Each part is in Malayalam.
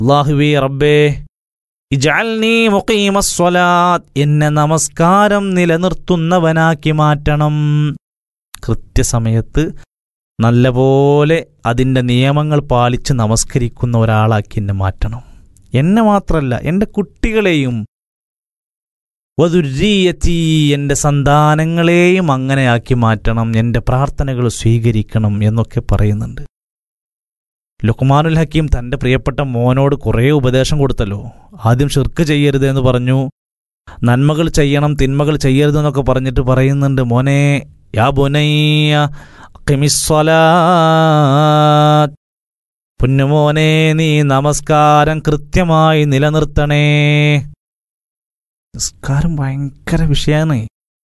അള്ളാഹുവേ റബ്ബേ ഇജാൽനീ മുഖീമസ്വലാത്ത് എന്നെ നമസ്കാരം നിലനിർത്തുന്നവനാക്കി മാറ്റണം കൃത്യസമയത്ത് നല്ലപോലെ അതിൻ്റെ നിയമങ്ങൾ പാലിച്ച് നമസ്കരിക്കുന്ന ഒരാളാക്കി എന്നെ മാറ്റണം എന്നെ മാത്രമല്ല എൻ്റെ കുട്ടികളെയും വധുരീയത്തി എൻ്റെ സന്താനങ്ങളെയും അങ്ങനെയാക്കി മാറ്റണം എൻ്റെ പ്രാർത്ഥനകൾ സ്വീകരിക്കണം എന്നൊക്കെ പറയുന്നുണ്ട് ലുക്മാനുൽ ഹക്കീം തൻ്റെ പ്രിയപ്പെട്ട മോനോട് കുറേ ഉപദേശം കൊടുത്തല്ലോ ആദ്യം ഷിർക്ക് ചെയ്യരുത് എന്ന് പറഞ്ഞു നന്മകൾ ചെയ്യണം തിന്മകൾ ചെയ്യരുത് എന്നൊക്കെ പറഞ്ഞിട്ട് പറയുന്നുണ്ട് മോനെ യാ ബുനയ്യ ഖിമിസ്വലാത്ത്. പൊന്നുമോനെ നീ നമസ്കാരം കൃത്യമായി നിലനിർത്തണേ നമസ്കാരം ഭയങ്കര വിഷയമാണ്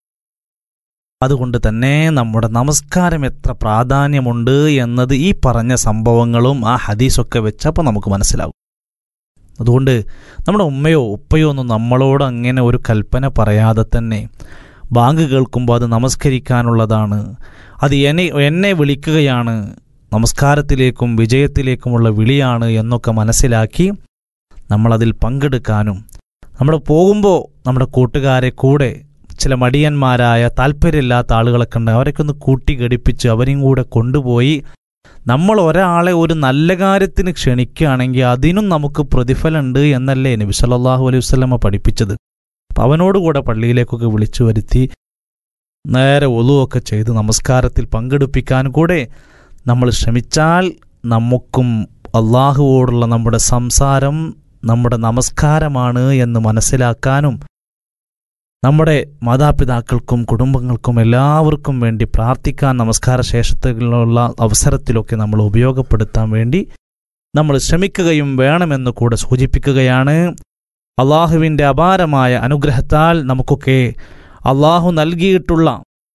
അതുകൊണ്ട് തന്നെ നമ്മുടെ നമസ്കാരം എത്ര പ്രാധാന്യമുണ്ട് എന്നത് ഈ പറഞ്ഞ സംഭവങ്ങളും ആ ഹദീസൊക്കെ വെച്ചപ്പോൾ നമുക്ക് മനസ്സിലാവും അതുകൊണ്ട് നമ്മുടെ ഉമ്മയോ ഉപ്പയോ ഒന്നും നമ്മളോട് അങ്ങനെ ഒരു കൽപ്പന പറയാതെ തന്നെ ബാങ്ക് കേൾക്കുമ്പോൾ അത് നമസ്കരിക്കാനുള്ളതാണ് അത് എന്നെ എന്നെ വിളിക്കുകയാണ് നമസ്കാരത്തിലേക്കും വിജയത്തിലേക്കുമുള്ള വിളിയാണ് എന്നൊക്കെ മനസ്സിലാക്കി നമ്മളതിൽ പങ്കെടുക്കാനും നമ്മൾ പോകുമ്പോൾ നമ്മുടെ കൂട്ടുകാരെ കൂടെ ചില മടിയന്മാരായ താല്പര്യമില്ലാത്ത ആളുകളൊക്കെ ഉണ്ട് അവരൊക്കെ ഒന്ന് കൂട്ടി ഘടിപ്പിച്ച് അവരെയും കൂടെ കൊണ്ടുപോയി നമ്മൾ ഒരാളെ ഒരു നല്ല കാര്യത്തിന് ക്ഷണിക്കുകയാണെങ്കിൽ അതിനും നമുക്ക് പ്രതിഫലമുണ്ട് എന്നല്ലേ നബി സല്ലല്ലാഹു അലൈഹി വസല്ലമ പഠിപ്പിച്ചത് അപ്പം അവനോടുകൂടെ പള്ളിയിലേക്കൊക്കെ വിളിച്ചു വരുത്തി നേരെ ഒലുവൊക്കെ ചെയ്ത് നമസ്കാരത്തിൽ പങ്കെടുപ്പിക്കാൻ കൂടെ നമ്മൾ ശ്രമിച്ചാൽ നമുക്കും അള്ളാഹുവോടുള്ള നമ്മുടെ സംസാരം നമ്മുടെ നമസ്കാരമാണ് എന്ന് മനസ്സിലാക്കാനും നമ്മുടെ മാതാപിതാക്കൾക്കും കുടുംബങ്ങൾക്കും എല്ലാവർക്കും വേണ്ടി പ്രാർത്ഥിക്കാൻ നമസ്കാര ശേഷത്തിലുള്ള അവസരത്തിലൊക്കെ നമ്മൾ ഉപയോഗപ്പെടുത്താൻ വേണ്ടി നമ്മൾ ശ്രമിക്കുകയും വേണമെന്ന് കൂടെ സൂചിപ്പിക്കുകയാണ് അള്ളാഹുവിൻ്റെ അപാരമായ അനുഗ്രഹത്താൽ നമുക്കൊക്കെ അള്ളാഹു നൽകിയിട്ടുള്ള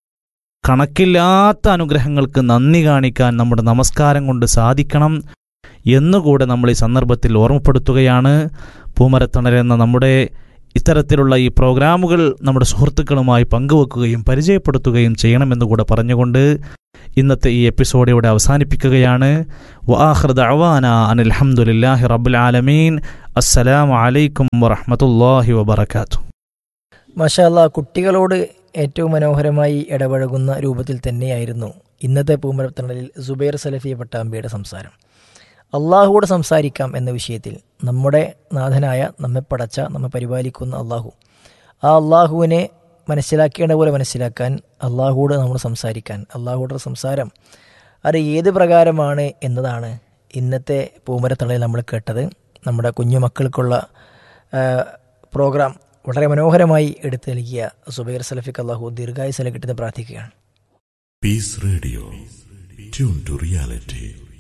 കണക്കില്ലാത്ത അനുഗ്രഹങ്ങൾക്ക് നന്ദി കാണിക്കാൻ നമ്മുടെ നമസ്കാരം കൊണ്ട് സാധിക്കണം എന്നുകൂടെ നമ്മൾ ഈ സന്ദർഭത്തിൽ ഓർമ്മപ്പെടുത്തുകയാണ് പൂമരത്തണൽ എന്ന നമ്മുടെ ഇത്തരത്തിലുള്ള ഈ പ്രോഗ്രാമുകൾ നമ്മുടെ സുഹൃത്തുക്കളുമായി പങ്കുവെക്കുകയും പരിചയപ്പെടുത്തുകയും ചെയ്യണമെന്ന് കൂടെ പറഞ്ഞുകൊണ്ട് ഇന്നത്തെ ഈ എപ്പിസോഡ് ഇവിടെ അവസാനിപ്പിക്കുകയാണ് വആഖിർ ദഅവാന അനിൽ ഹംദുലില്ലാഹി റബ്ബിൽ ആലമീൻ അസ്സലാമു അലൈക്കും വറഹ്മത്തുള്ളാഹി വബറകാതുഹു മഷാല്ല കുട്ടികളോട് ഏറ്റവും മനോഹരമായി ഇടപഴകുന്ന രൂപത്തിൽ തന്നെയായിരുന്നു ഇന്നത്തെ പൂമരത്തണലിൽ സുബൈർ സലഫി പട്ടാമ്പിയുടെ സംസാരം അള്ളാഹുവോട് സംസാരിക്കാം എന്ന വിഷയത്തിൽ നമ്മുടെ നാഥനായ നമ്മെ പടച്ച നമ്മെ പരിപാലിക്കുന്ന അള്ളാഹു ആ അള്ളാഹുവിനെ മനസ്സിലാക്കേണ്ട പോലെ മനസ്സിലാക്കാൻ അള്ളാഹുവോട് നമ്മൾ സംസാരിക്കാൻ അള്ളാഹുയുടെ സംസാരം അത് ഏത് പ്രകാരമാണ് എന്നതാണ് ഇന്നത്തെ പൂമരത്തണലിൽ നമ്മൾ കേട്ടത് നമ്മുടെ കുഞ്ഞു മക്കൾക്കുള്ള ആ, പ്രോഗ്രാം വളരെ മനോഹരമായി എടുത്തു നൽകിയ സുബൈർ സലഫിക്ക് അള്ളാഹു ദീർഘായുസല കിട്ടുന്ന പ്രാർത്ഥിക്കുകയാണ് Peace Radio. Tune to reality.